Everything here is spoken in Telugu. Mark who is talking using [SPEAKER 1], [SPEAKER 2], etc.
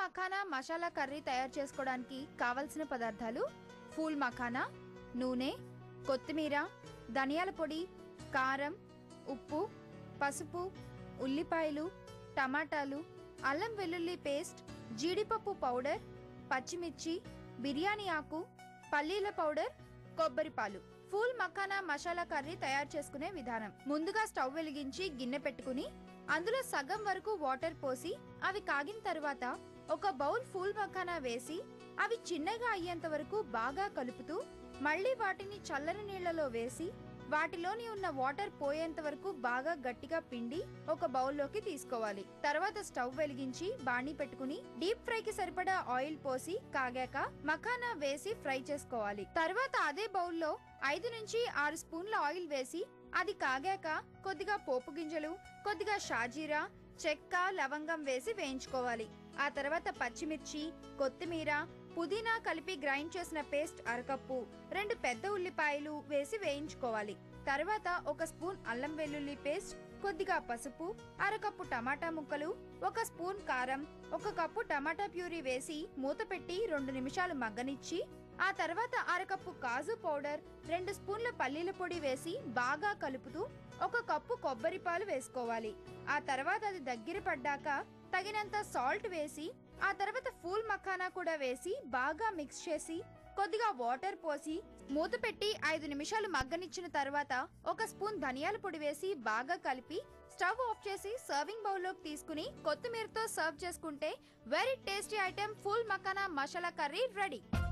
[SPEAKER 1] మఖానా మసాలా కర్రీ తయారు చేసుకోవడానికి కావలసిన పదార్థాలు ఫూల్ మఖానా నూనె కొత్తిమీర ధనియాల పొడి కారం ఉప్పు పసుపు ఉల్లిపాయలు టమాటాలు అల్లం వెల్లుల్లి పేస్ట్ జీడిపప్పు పౌడర్ పచ్చిమిర్చి బిర్యానీ ఆకు పల్లీల పౌడర్ కొబ్బరి పాలు ఫూల్ మఖానా మసాలా కర్రీ తయారు చేసుకునే విధానం ముందుగా స్టవ్ వెలిగించి గిన్నె పెట్టుకుని అందులో సగం వరకు వాటర్ పోసి అవి కాగిన తర్వాత ఒక బౌల్ ఫూల్ మఖానా వేసి అవి చిన్నగా అయ్యేంత వరకు బాగా కలుపుతూ మళ్ళీ వాటిని చల్లని నీళ్లలో వేసి వాటిలోని ఉన్న వాటర్ పోయేంత వరకు బాగా గట్టిగా పిండి ఒక బౌల్లోకి తీసుకోవాలి తర్వాత స్టవ్ వెలిగించి బాణీ పెట్టుకుని డీప్ ఫ్రై కి సరిపడా ఆయిల్ పోసి కాగాక మఖానా వేసి ఫ్రై చేసుకోవాలి తర్వాత అదే బౌల్లో ఐదు నుంచి ఆరు స్పూన్ల ఆయిల్ వేసి అది కాగాక కొద్దిగా పోపు గింజలు కొద్దిగా షాజీరా చెక్క లవంగం వేసి వేయించుకోవాలి ఆ తర్వాత పచ్చిమిర్చి కొత్తిమీర పుదీనా కలిపి గ్రైండ్ చేసిన పేస్ట్ అరకప్పు రెండు పెద్ద ఉల్లిపాయలు వేసి వేయించుకోవాలి తర్వాత ఒక స్పూన్ అల్లం వెల్లుల్లి పేస్ట్ కొద్దిగా పసుపు అరకప్పు టమాటా ముక్కలు ఒక స్పూన్ కారం ఒక కప్పు టమాటా ప్యూరీ వేసి మూత పెట్టి రెండు నిమిషాలు మగ్గనిచ్చి ఆ తర్వాత అరకప్పు కాజు పౌడర్ రెండు స్పూన్ల పల్లీల పొడి వేసి బాగా కలుపుతూ ఒక కప్పు కొబ్బరి పాలు వేసుకోవాలి ఆ తర్వాత అది దగ్గర పడ్డాక తగినంత సాల్ట్ వేసి ఆ తర్వాత ఫూల్ మఖానా కూడా వేసి బాగా మిక్స్ చేసి కొద్దిగా వాటర్ పోసి మూత పెట్టి ఐదు నిమిషాలు మగ్గనిచ్చిన తర్వాత ఒక స్పూన్ ధనియాల పొడి వేసి బాగా కలిపి స్టవ్ ఆఫ్ చేసి సర్వింగ్ బౌల్లోకి తీసుకుని కొత్తిమీరతో సర్వ్ చేసుకుంటే very tasty item full makhana masala curry ready